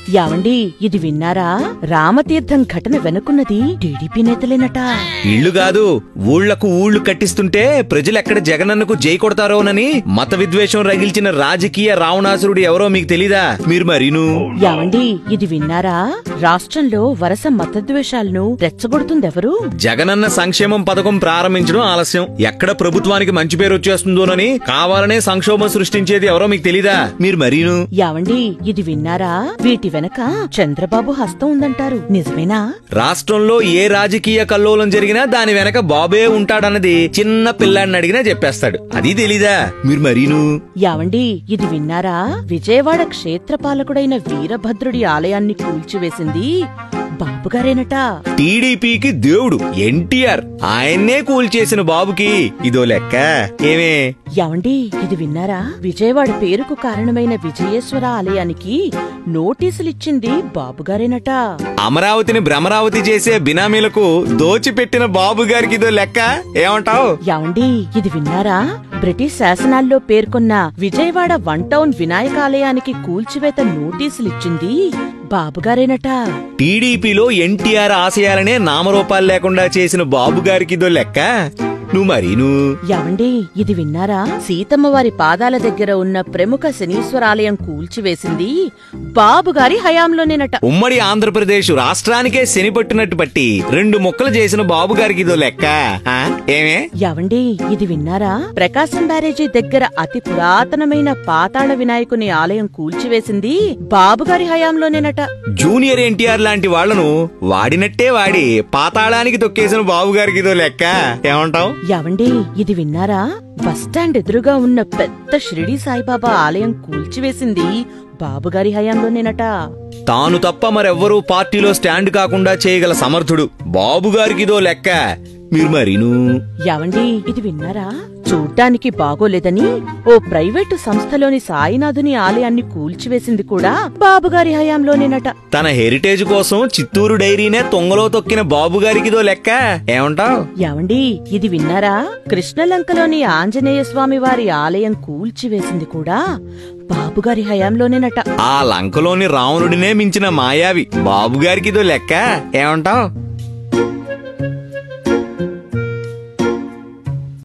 యావండి ఇది విన్నారా రామతీర్థం ఘటన వెనుకున్నది టీడీపీ నేతలేనట ఇళ్ళు కాదు ఊళ్లకు ఊళ్ళు కట్టిస్తుంటే ప్రజలెక్కడ జగనన్నకు జై కొడతారోనని మత విద్వేషం రగిల్చిన రాజకీయ రావణాసురుడు ఎవరో మీకు తెలీదా మీరు మరీను యావండి ఇది విన్నారా రాష్ట్రంలో వరస మతద్వేషాలను రెచ్చగొడుతుందెవరు జగనన్న సంక్షేమం పథకం ప్రారంభించడం ఆలస్యం ఎక్కడ ప్రభుత్వానికి మంచి పేరు వచ్చేస్తుందోనని కావాలనే సంక్షోభం సృష్టించేది ఎవరో మీకు తెలీదా మీరు మరీను యావండి ఇది విన్నారా వీటి వెనక చంద్రబాబు హస్తం ఉందంటారు నిజమేనా రాష్ట్రంలో ఏ రాజకీయ కల్లోలం జరిగినా దాని వెనక బాబే ఉంటాడన్నది చిన్న పిల్లాడిని అడిగినా చెప్పేస్తాడు అది తెలీదా మీరు మరీను యావండి ఇది విన్నారా విజయవాడ క్షేత్రపాలకుడైన వీరభద్రుడి ఆలయాన్ని కూల్చివేసింది బాబుగారేనట టీడీపీకి దేవుడు ఎన్టీఆర్ ఆయన్నే కూల్చేసిన బాబుకి ఇదో లెక్క ఏమే యావండి ఇది విన్నారా విజయవాడ పేరుకు కారణమైన విజయేశ్వర ఆలయానికి నోటీసులిచ్చింది బాబుగారేనట అమరావతిని భ్రమరావతి చేసే బినామీలకు దోచిపెట్టిన బాబు గారికి ఇదో లెక్క ఏమంటావు యావండి ఇది విన్నారా బ్రిటిష్ శాసనాల్లో పేర్కొన్న విజయవాడ వన్ టౌన్ వినాయకాలయానికి కూల్చివేత నోటీసులిచ్చింది బాబుగారేనట టీడీపీలో ఎన్టీఆర్ ఆశయాలనే నామరూపాలు లేకుండా చేసిన బాబు గారికి ఇదో లెక్క నువ్వు మరీను యావండి ఇది విన్నారా సీతమ్మ వారి పాదాల దగ్గర ఉన్న ప్రముఖ శనీశ్వరాలయం కూల్చివేసింది బాబుగారి హయాంలోనేనట ఉమ్మడి ఆంధ్రప్రదేశ్ రాష్ట్రానికే శని పట్టినట్టు పట్టి రెండు ముక్కలు చేసిన బాబు గారికి ఇదో లెక్క ఆ? ఏమే యావండి ఇది విన్నారా ప్రకాశం బ్యారేజీ దగ్గర అతి పురాతనమైన పాతాళ వినాయకుని ఆలయం కూల్చివేసింది బాబుగారి హయాంలోనేనట జూనియర్ ఎన్టీఆర్ లాంటి వాళ్లను వాడినట్టే వాడి పాతాళానికి తొక్కేసిన బాబు గారికి ఇదో లెక్క ఏమంటావు యావండి ఇది విన్నారా బస్టాండ్ ఎదురుగా ఉన్న పెద్ద షిరిడి సాయిబాబా ఆలయం కూల్చివేసింది బాబుగారి హయాంలోనేనట తాను తప్ప మరెవ్వరూ పార్టీలో స్టాండ్ కాకుండా చేయగల సమర్థుడు బాబు గారికి ఇదో లెక్క మీరు మరీను యావండి ఇది విన్నారా చూడ్డానికి బాగోలేదని ఓ ప్రైవేటు సంస్థలోని సాయినాథుని ఆలయాన్ని కూల్చివేసింది కూడా బాబుగారి హయాంలోనేనట తన హెరిటేజ్ కోసం చిత్తూరు డైరీనే తొంగలో తొక్కిన బాబు గారికి ఇదో లెక్క ఏమంటావ్ యావండి ఇది విన్నారా కృష్ణలంకలోని ఆంజనేయ స్వామి వారి ఆలయం కూల్చివేసింది కూడా బాబుగారి హయాంలోనేనట ఆ లంకలోని రావణుడినే మించిన మాయావి బాబు గారికి ఇదో లెక్క ఏమంటావ్